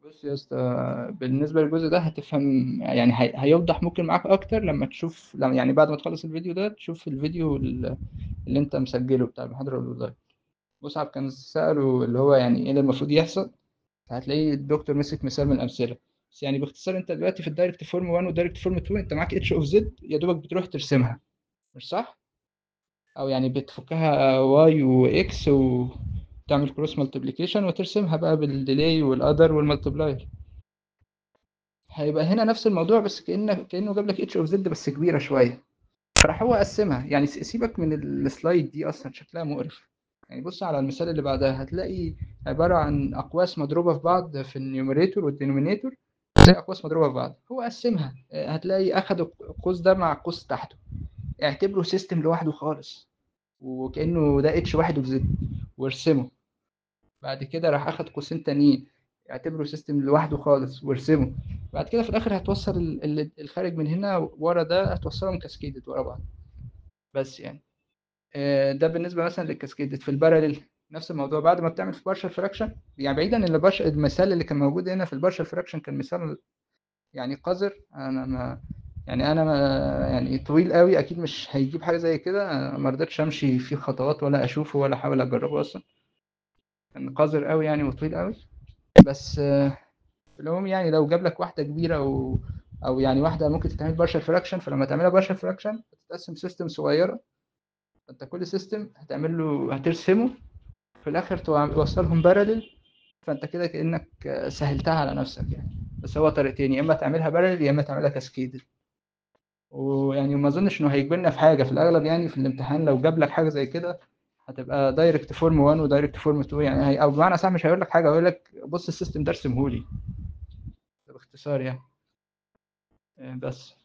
بص يا اسطى بالنسبة للجزء ده هتفهم يعني هي- هيوضح ممكن معاك أكتر لما تشوف لما يعني بعد ما تخلص الفيديو ده تشوف الفيديو ال- اللي أنت مسجله بتاع المحاضرة الأونلاين مصعب كان سأله اللي هو يعني إيه اللي المفروض يحصل هتلاقي الدكتور مسك مثال من الأمثلة بس يعني باختصار أنت دلوقتي في الدايركت فورم 1 ودايركت فورم 2 أنت معاك اتش أوف زد يا دوبك بتروح ترسمها مش صح؟ أو يعني بتفكها واي وإكس وتعمل كروس مالتيبليكيشن وترسمها بقى بالديلي والأذر والمالتبلاير هيبقى هنا نفس الموضوع بس كأنه كأنه جاب لك اتش اوف زد بس كبيرة شوية فراح هو قسمها يعني س- سيبك من السلايد دي أصلا شكلها مقرف يعني بص على المثال اللي بعدها هتلاقي عبارة عن أقواس مضروبة في بعض في النيوميريتور والدينومينيتور زي أقواس مضروبة في بعض هو قسمها آه، هتلاقي أخد القوس ده مع قوس تحته اعتبره سيستم لوحده خالص وكأنه ده اتش واحد اوف زد وارسمه بعد كده راح اخد قوسين تانيين اعتبره سيستم لوحده خالص وارسمه بعد كده في الاخر هتوصل ال- ال- الخارج من هنا ورا ده هتوصلهم كاسكيدد ورا بعض بس يعني آه، ده بالنسبه مثلا للكاسكيدد في الباراليل نفس الموضوع بعد ما بتعمل في بارشل فراكشن يعني بعيدا ان البارشل المثال اللي كان موجود هنا في البارشل فراكشن كان مثال يعني قذر انا ما يعني انا ما يعني طويل قوي اكيد مش هيجيب حاجه زي كده أنا ما رضيتش امشي فيه خطوات ولا اشوفه ولا احاول اجربه اصلا كان قذر قوي يعني وطويل قوي بس آه، في العموم يعني لو جاب لك واحده كبيره و... او يعني واحده ممكن تتعمل بارشل فراكشن فلما تعملها بارشل فراكشن هتتقسم سيستم صغيره فانت كل سيستم هتعمل له هترسمه في الاخر توع- توصلهم باراليل فانت كده كانك آه، سهلتها على نفسك يعني بس هو طريقتين يا اما تعملها باراليل يا اما تعملها كاسكيد ويعني ما اظنش انه هيجبرنا في حاجه في الاغلب يعني في الامتحان لو جاب لك حاجه زي كده هتبقى دايركت فورم 1 ودايركت فورم 2 يعني هي او بمعنى صح مش هيقول لك حاجه هيقول لك بص السيستم ده ارسمه لي باختصار يعني آه، بس